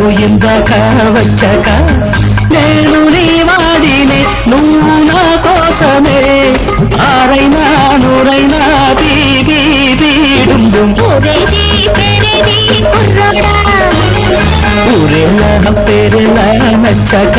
ఇందాక వచ్చాక నేను నీ వాడినే నువ్వు నా కోసమే ఆరైనా నూరైనా బీబీ బీడుండుం ఊరేది పేరేది కుర్రోడా ఊరేలా పేరేలా నచ్చక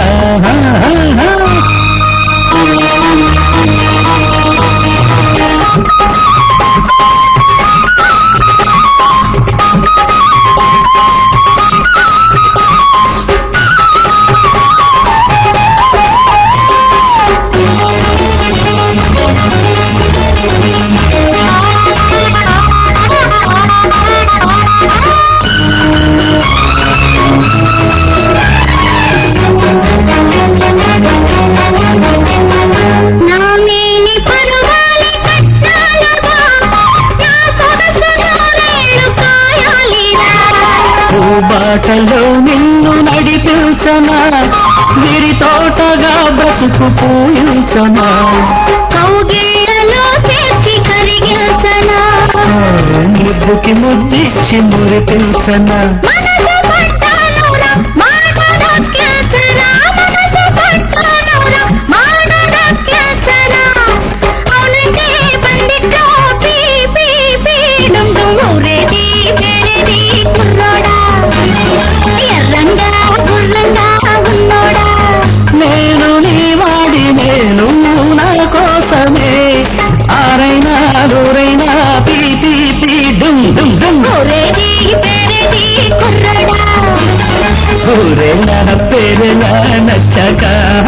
నా మేని పరువాలి కట్టాలగా నా సొగసు నూరేళ్ళు కాయాలిరా బాటలో నిన్ను నడిపించనా విరి తోటగా బ్రతుకు పూయించనా కౌగిళ్ళలో చేర్చి కరిగించనా ముద్దుకి ముద్దిచ్చి మురిపించనా మనసు పట్టానురా మాట దక్కించనా మనసు పట్టానురా మాట దక్కించనా అవునంటే బండిట్లో పీ పీ పీ డుమ్ డుమ్ ఊరేది పేరేది కుర్రోడా ఎర్రంగా గుర్రంగా ఉన్నోడా నేను నీ వాడి నేను నా కోసమే ఆరైనా నూరైనా పీ పీ పీ డుమ్ డుమ్ డుమ్ ఊరేది పేరేది కుర్రోడా ఊరేలా పేరేలా నచ్చక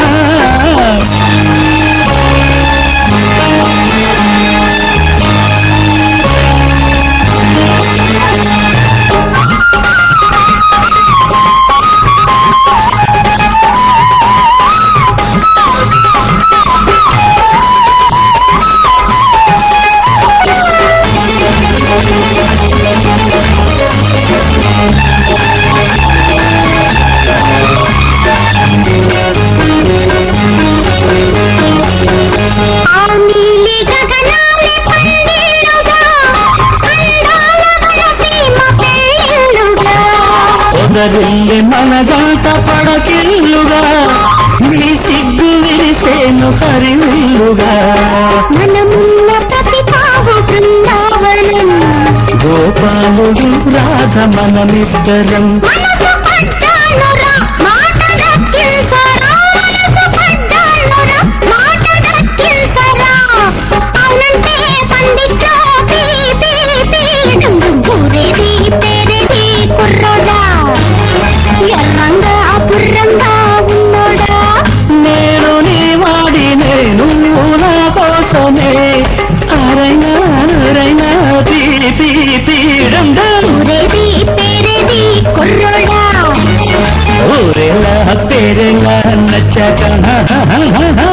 ఆ నీలి గగనాలి పందిరుగా అందాల మన ప్రేమ పెళ్ళిళ్ళుగా ఒదరిల్లి మన గంట పడకిల్లుగా నీ సిగ్గు విరిసేను హరివిల్లుగా మనమున్న ప్రతి తావు బృందావనం గోపాలుడు రాధ మనమిద్దరం మనసు పడ్డానురా మాట దక్కించరా మనసు పడ్డానురా మాట దక్కించరా అవునంటే పండిట్లో పీ పీ పీ డుమ్ డుమ్ ఊరేది పేరేది కుర్రోడా ఎర్రంగా బుర్రంగా ఉన్నోడా నేను నీ వాడి నేను నా కోసమే అరైనా అరైనా పీ పీ పీడం ఊరేది పేరేది కుర్రోడా ఊరేలా పేరేలా నచ్చక